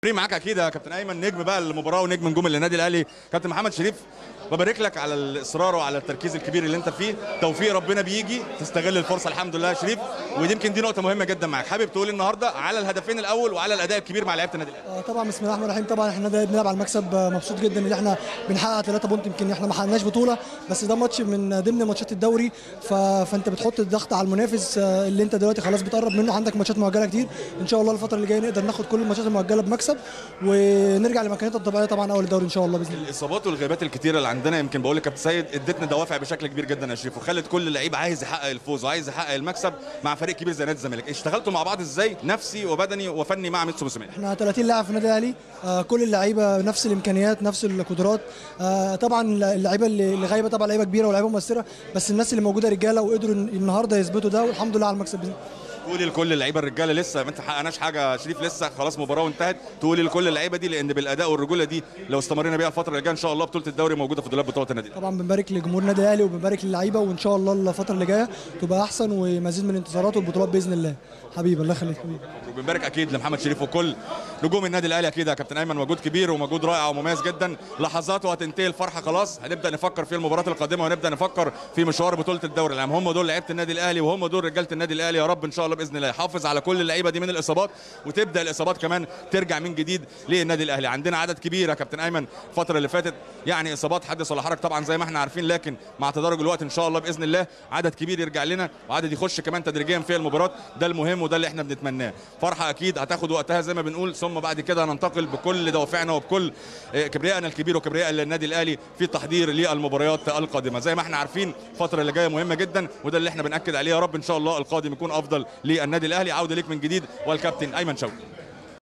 فريق معاك اكيد يا كابتن ايمن نجم بقى المباراه ونجم نجوم النادي الاهلي كابتن محمد شريف ببارك لك على الاصرار وعلى التركيز الكبير اللي انت فيه توفيق ربنا بيجي تستغل الفرصه الحمد لله يا شريف ودي يمكن دي نقطه مهمه جدا معاك حابب تقول النهارده على الهدفين الاول وعلى الاداء الكبير مع لعيبه النادي الاهلي آه، طبعا بسم الله الرحمن الرحيم طبعا احنا ده بنلعب على المكسب آه، مبسوط جدا ان احنا بنحقق 3 بونت يمكن احنا ما حققناش بطوله بس ده ماتش من ضمن ماتشات الدوري ف... فانت بتحط الضغط على المنافس آه، اللي انت دلوقتي خلاص بتقرب منه عندك ماتشات مؤجله كتير ان شاء الله الفتره اللي جايه نقدر ناخد كل الماتشات المؤجله بمكسب ونرجع لمكانتنا الطبيعيه طبعا اول الدوري ان شاء الله باذن الله الاصابات والغيابات الكتيره اللي عندنا يمكن بقول لك كابتن سيد ادتنا دوافع بشكل كبير جدا يا شريف وخلت كل لعيب عايز يحقق الفوز وعايز يحقق المكسب مع فريق كبير زي نادي الزمالك اشتغلتوا مع بعض ازاي نفسي وبدني وفني مع ميتسو موسيماني احنا 30 لاعب في النادي الاهلي آه، كل اللعيبه نفس الامكانيات نفس القدرات آه، طبعا اللعيبه اللي اللي غايبه طبعا لعيبه كبيره ولاعيبه مؤثره بس الناس اللي موجوده رجاله وقدروا النهارده يثبتوا ده والحمد لله على المكسب بإذن الله. تقولي لكل اللعيبه الرجاله لسه ما انت حققناش حاجه يا شريف لسه خلاص مباراه وانتهت تقولي لكل اللعيبه دي لان بالاداء والرجوله دي لو استمرينا بيها الفتره اللي جايه ان شاء الله بطوله الدوري موجوده في دولاب بطوله النادي الأهلي. طبعا بنبارك لجمهور النادي الاهلي وبنبارك للعيبه وان شاء الله الفتره اللي جايه تبقى احسن ومزيد من الانتصارات والبطولات باذن الله حبيبي الله يخليك حبيبي وبنبارك اكيد لمحمد شريف وكل نجوم النادي الاهلي اكيد يا كابتن ايمن مجهود كبير ومجهود رائع ومميز جدا لحظات وهتنتهي الفرحه خلاص هنبدا نفكر في المباراه القادمه ونبدا نفكر في مشوار بطوله الدوري العام هم دول لعيبه النادي الاهلي وهم دول رجاله النادي الاهلي يا رب ان شاء الله باذن الله يحافظ على كل اللعيبه دي من الاصابات وتبدا الاصابات كمان ترجع من جديد للنادي الاهلي عندنا عدد كبير يا كابتن ايمن الفتره اللي فاتت يعني اصابات حدث ولا حرج طبعا زي ما احنا عارفين لكن مع تدرج الوقت ان شاء الله باذن الله عدد كبير يرجع لنا وعدد يخش كمان تدريجيا في المباراه ده المهم وده اللي احنا بنتمناه فرحه اكيد هتاخد وقتها زي ما بنقول ثم بعد كده ننتقل بكل دوافعنا وبكل آه، كبريائنا الكبير وكبرياء النادي الاهلي في التحضير للمباريات القادمه زي ما احنا عارفين الفتره اللي جايه مهمه جدا وده اللي احنا بناكد عليه يا رب ان شاء الله القادم يكون افضل للنادي الاهلي عوده ليك من جديد والكابتن ايمن شوقي